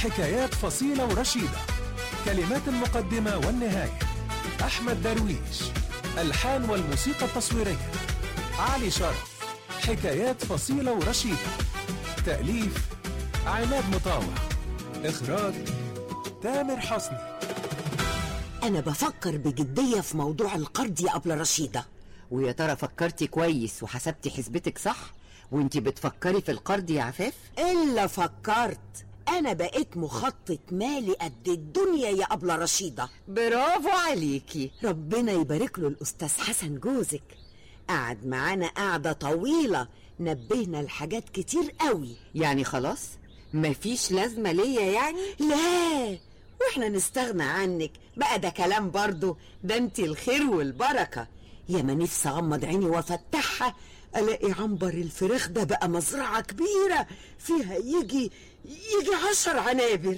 حكايات فصيلة ورشيدة كلمات المقدمة والنهاية أحمد درويش الحان والموسيقى التصويرية علي شرف حكايات فصيلة ورشيدة تأليف عماد مطاوع إخراج تامر حسني أنا بفكر بجدية في موضوع القرض يا أبلة رشيدة ويا ترى فكرتي كويس وحسبتي حسبتك صح وانتي بتفكري في القرض يا عفاف إلا فكرت أنا بقيت مخطط مالي قد الدنيا يا أبلة رشيدة برافو عليكي ربنا يبارك له الأستاذ حسن جوزك قعد معانا قعدة طويلة نبهنا لحاجات كتير قوي يعني خلاص مفيش لازمة ليا يعني لا واحنا نستغنى عنك بقى ده كلام برضو ده انت الخير والبركة يا ما نفسي اغمض عيني وافتحها الاقي عنبر الفراخ ده بقى مزرعة كبيرة فيها يجي يجي عشر عنابر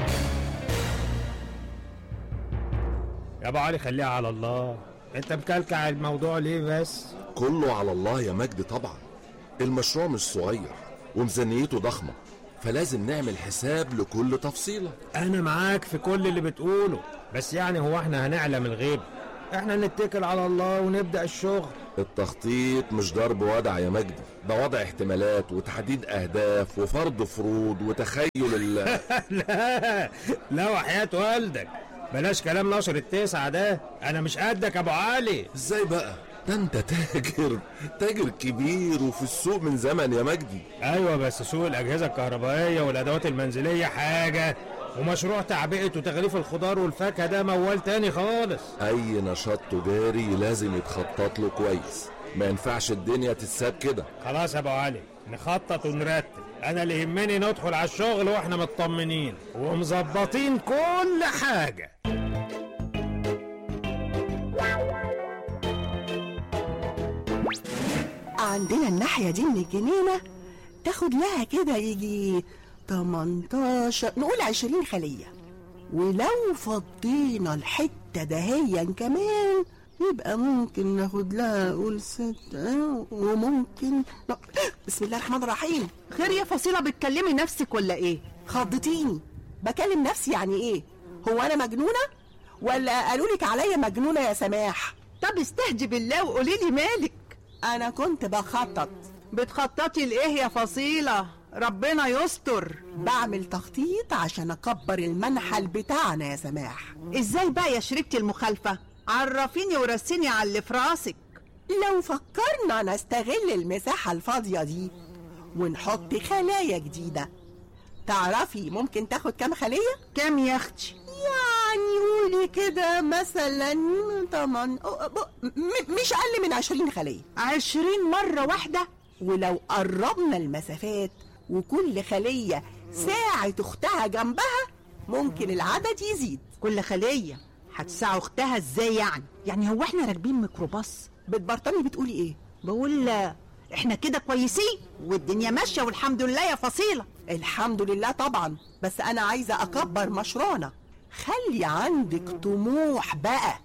يا ابو علي خليها على الله انت مكلكع الموضوع ليه بس كله على الله يا مجدي طبعا المشروع مش صغير وميزانيته ضخمة فلازم نعمل حساب لكل تفصيلة انا معاك في كل اللي بتقوله بس يعني هو احنا هنعلم الغيب احنا نتكل على الله ونبدأ الشغل التخطيط مش ضرب وضع يا مجدي ده وضع احتمالات وتحديد أهداف وفرض فروض وتخيل ال لا لا وحياة والدك بلاش كلام نشر التسعة ده انا مش قدك يا ابو علي ازاي بقى ده انت تاجر تاجر كبير وفي السوق من زمن يا مجدي ايوه بس سوق الاجهزه الكهربائيه والادوات المنزليه حاجه ومشروع تعبئه وتغليف الخضار والفاكهه ده موال تاني خالص اي نشاط تجاري لازم يتخطط له كويس ما ينفعش الدنيا تتساب كده خلاص يا ابو علي نخطط ونرتب انا اللي يهمني ندخل على الشغل واحنا مطمنين ومظبطين كل حاجه عندنا الناحية دي من الجنينة تاخد لها كده يجي 18 نقول 20 خلية ولو فضينا الحتة دهيا كمان يبقى ممكن ناخد لها قول ستة وممكن لا، بسم الله الرحمن الرحيم خير يا فصيلة بتكلمي نفسك ولا ايه؟ خضتيني بكلم نفسي يعني ايه هو انا مجنونة ولا قالوا لك عليا مجنونة يا سماح طب استهدي بالله وقولي لي مالك انا كنت بخطط بتخططي لايه يا فصيلة؟ ربنا يستر بعمل تخطيط عشان اكبر المنحل بتاعنا يا سماح ازاي بقى يا شريكتي المخالفة؟ عرفيني ورسيني على اللي في راسك لو فكرنا نستغل المساحة الفاضية دي ونحط خلايا جديدة تعرفي ممكن تاخد كام خلية؟ كام يا اختي؟ يعني قولي كده مثلا طبعا مش أقل من عشرين خلية عشرين مرة واحدة؟ ولو قربنا المسافات وكل خلية ساعة أختها جنبها ممكن العدد يزيد كل خلية هتساعوا اختها ازاي يعني؟ يعني هو احنا راكبين ميكروباص؟ بتبرطمي بتقولي ايه؟ بقول لا، احنا كده كويسين والدنيا ماشية والحمد لله يا فصيلة الحمد لله طبعا بس أنا عايزة أكبر مشروعنا خلي عندك طموح بقى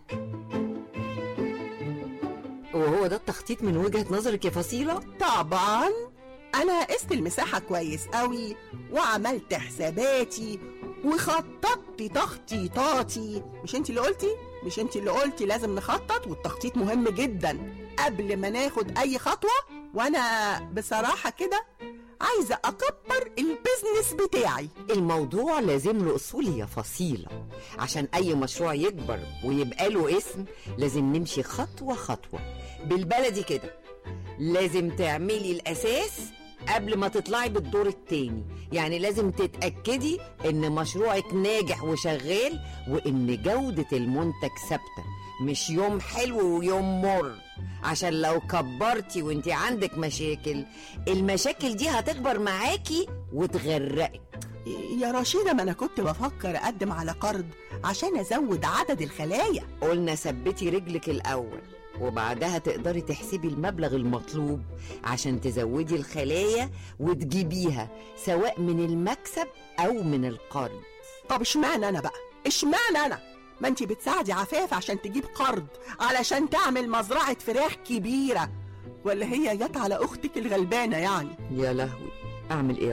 وهو ده التخطيط من وجهة نظرك يا فصيلة طبعا أنا قست المساحة كويس قوي وعملت حساباتي وخططت تخطيطاتي مش انت اللي قلتي مش انت اللي قلتي لازم نخطط والتخطيط مهم جدا قبل ما ناخد اي خطوة وانا بصراحة كده عايزة اكبر البيزنس بتاعي الموضوع لازم له اصول يا فصيلة عشان اي مشروع يكبر ويبقى له اسم لازم نمشي خطوة خطوة بالبلدي كده لازم تعملي الاساس قبل ما تطلعي بالدور التاني يعني لازم تتأكدي ان مشروعك ناجح وشغال وان جودة المنتج ثابتة مش يوم حلو ويوم مر عشان لو كبرتي وانت عندك مشاكل المشاكل دي هتكبر معاكي وتغرقك يا رشيدة ما انا كنت بفكر اقدم على قرض عشان ازود عدد الخلايا قلنا ثبتي رجلك الأول وبعدها تقدري تحسبي المبلغ المطلوب عشان تزودي الخلايا وتجيبيها سواء من المكسب أو من القرض طب اشمعنى انا بقى اشمعنى انا ما انتي بتساعدي عفاف عشان تجيب قرض علشان تعمل مزرعة فراخ كبيرة ولا هي جت على اختك الغلبانة يعني يا لهوي أعمل إيه يا رب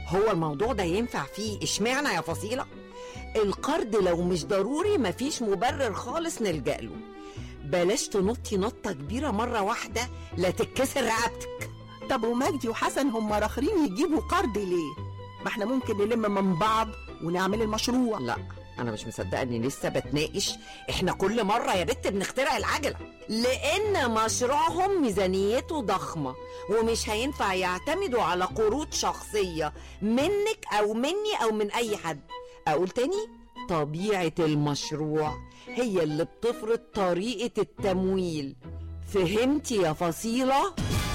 هو الموضوع ده ينفع فيه اشمعنى يا فصيلة القرض لو مش ضروري مفيش مبرر خالص نلجأ له بلاش تنطي نطة كبيرة مرة واحدة لا تتكسر رقبتك طب ومجدي وحسن هم راخرين يجيبوا قرض ليه ما احنا ممكن نلم من بعض ونعمل المشروع لا انا مش مصدقه اني لسه بتناقش احنا كل مره يا بت بنخترع العجله لان مشروعهم ميزانيته ضخمه ومش هينفع يعتمدوا على قروض شخصيه منك او مني او من اي حد اقول تاني طبيعه المشروع هي اللي بتفرض طريقه التمويل فهمتي يا فصيله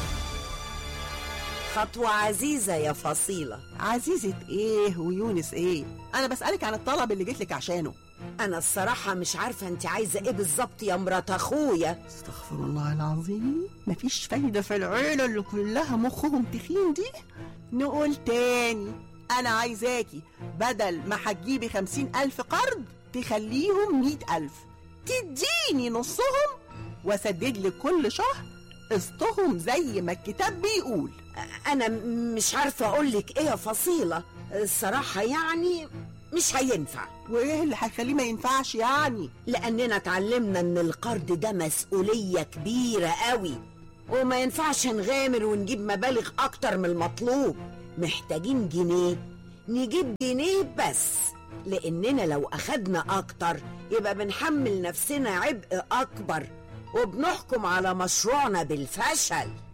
خطوة عزيزة يا فصيلة عزيزة ايه ويونس ايه انا بسألك عن الطلب اللي جيتلك عشانه أنا الصراحة مش عارفة أنت عايزة إيه بالظبط يا مرات أخويا استغفر الله العظيم مفيش فايدة في العيلة اللي كلها مخهم تخين دي نقول تاني أنا عايزاكي بدل ما هتجيبي خمسين ألف قرض تخليهم مئة ألف تديني نصهم وأسدد لك كل شهر قسطهم زي ما الكتاب بيقول أنا م- مش عارفة أقولك إيه يا فصيلة الصراحة يعني مش هينفع وإيه اللي هيخليه ما ينفعش يعني لأننا اتعلمنا إن القرض ده مسؤولية كبيرة قوي وما ينفعش نغامر ونجيب مبالغ أكتر من المطلوب محتاجين جنيه نجيب جنيه بس لأننا لو أخدنا أكتر يبقى بنحمل نفسنا عبء أكبر وبنحكم على مشروعنا بالفشل